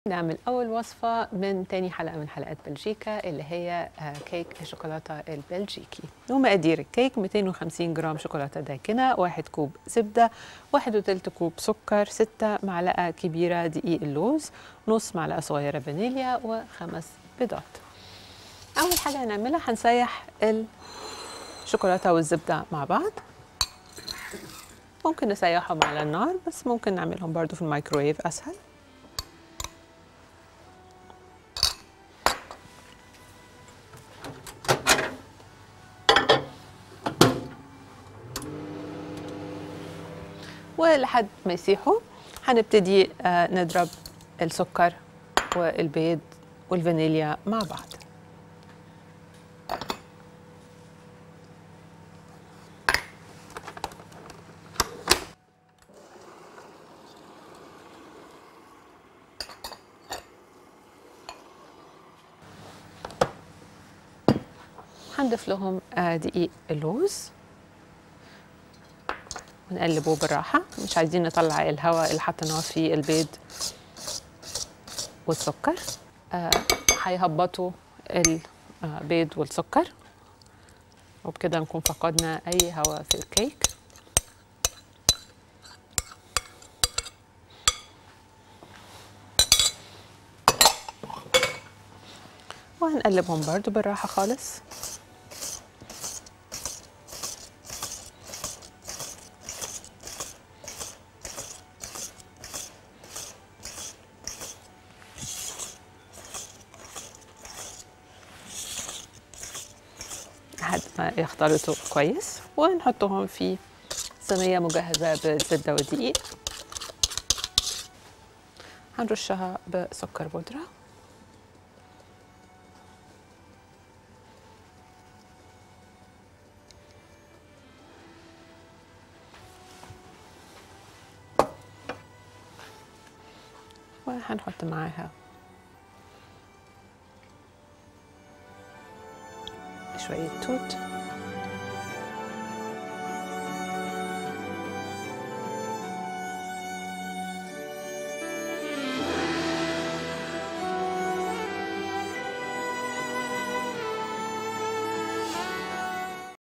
نعمل أول وصفة من تاني حلقة من حلقات بلجيكا اللي هي آه، كيك الشوكولاتة البلجيكي ومقادير الكيك 250 جرام شوكولاتة داكنة واحد كوب زبدة واحد وتلت كوب سكر ستة معلقة كبيرة دقيق اللوز نص معلقة صغيرة فانيليا وخمس بيضات أول حاجة هنعملها هنسيح الشوكولاتة والزبدة مع بعض ممكن نسيحهم على النار بس ممكن نعملهم برضو في الميكرويف أسهل ولحد ما يسيحوا هنبتدي آه، نضرب السكر والبيض والفانيليا مع بعض هنضيف لهم آه، دقيق اللوز ونقلبه بالراحة مش عايزين نطلع الهواء اللي حطيناه في البيض والسكر آه، هيهبطوا البيض والسكر وبكده نكون فقدنا أي هواء في الكيك وهنقلبهم برضو بالراحة خالص لحد ما يختلطوا كويس ونحطهم في صينية مجهزة بالزبدة والدقيق هنرشها بسكر بودرة وهنحط معاها شوية توت